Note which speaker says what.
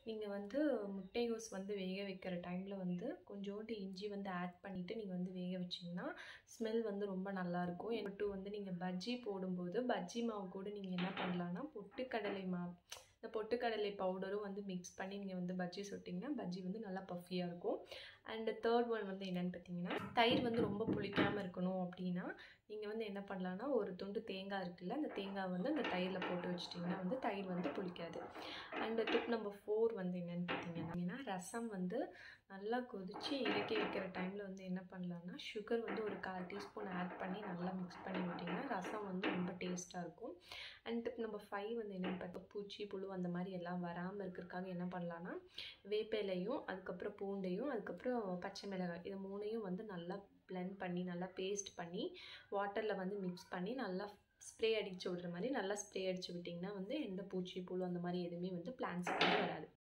Speaker 1: நீங்கள் வந்து முட்டைகோஸ் வந்து வேக வைக்கிற டைமில் வந்து கொஞ்சோண்டு இஞ்சி வந்து ஆட் பண்ணிவிட்டு நீங்கள் வந்து வேக வச்சிங்கன்னா ஸ்மெல் வந்து ரொம்ப நல்லாயிருக்கும் என்ட்டு வந்து நீங்கள் பஜ்ஜி போடும்போது பஜ்ஜி மாவு கூட நீங்கள் என்ன பண்ணலான்னா பொட்டுக்கடலை மாவு இந்த பொட்டுக்கடலை பவுடரும் வந்து மிக்ஸ் பண்ணி நீங்கள் வந்து பஜ்ஜி சுட்டிங்கன்னா பஜ்ஜி வந்து நல்லா பஃபியாக இருக்கும் அண்டு தேர்ட் ஒன் வந்து என்னென்னு பார்த்தீங்கன்னா தயிர் வந்து ரொம்ப புளிக்காமல் இருக்கணும் அப்படின்னா நீங்கள் வந்து என்ன பண்ணலான்னா ஒரு துண்டு தேங்காய் இருக்குல்ல அந்த தேங்காய் வந்து அந்த தயிரில் போட்டு வச்சிட்டிங்கன்னா வந்து தயிர் வந்து புளிக்காது அண்ட் டிப் நம்பர் ஃபோர் வந்து என்னென்னு பார்த்தீங்கன்னா ரசம் வந்து நல்லா கொதித்து இறக்கி வைக்கிற டைமில் வந்து என்ன பண்ணலான்னா சுகர் வந்து ஒரு கால் டீஸ்பூன் ஆட் பண்ணி நல்லா மிக்ஸ் பண்ணி விட்டிங்கன்னா ரசம் வந்து ரொம்ப டேஸ்ட்டாக இருக்கும் அண்ட் டிப் நம்பர் ஃபைவ் வந்து என்னென்னு பார்த்தா பூச்சி புழு அந்த மாதிரி எல்லாம் வராமல் இருக்கிறதுக்காக என்ன பண்ணலான்னா வேப்பிலையும் அதுக்கப்புறம் பூண்டையும் அதுக்கப்புறம் பச்சை மிளகாய் இது மூணையும் வந்து நல்லா பிளெண்ட் பண்ணி நல்லா பேஸ்ட் பண்ணி வாட்டரில் வந்து மிக்ஸ் பண்ணி நல்லா ஸ்ப்ரே அடித்து விடுற மாதிரி நல்லா ஸ்ப்ரே அடித்து விட்டிங்கன்னா வந்து எந்த பூச்சி புழு அந்த மாதிரி எதுவுமே வந்து பிளான்ஸ் வந்து வராது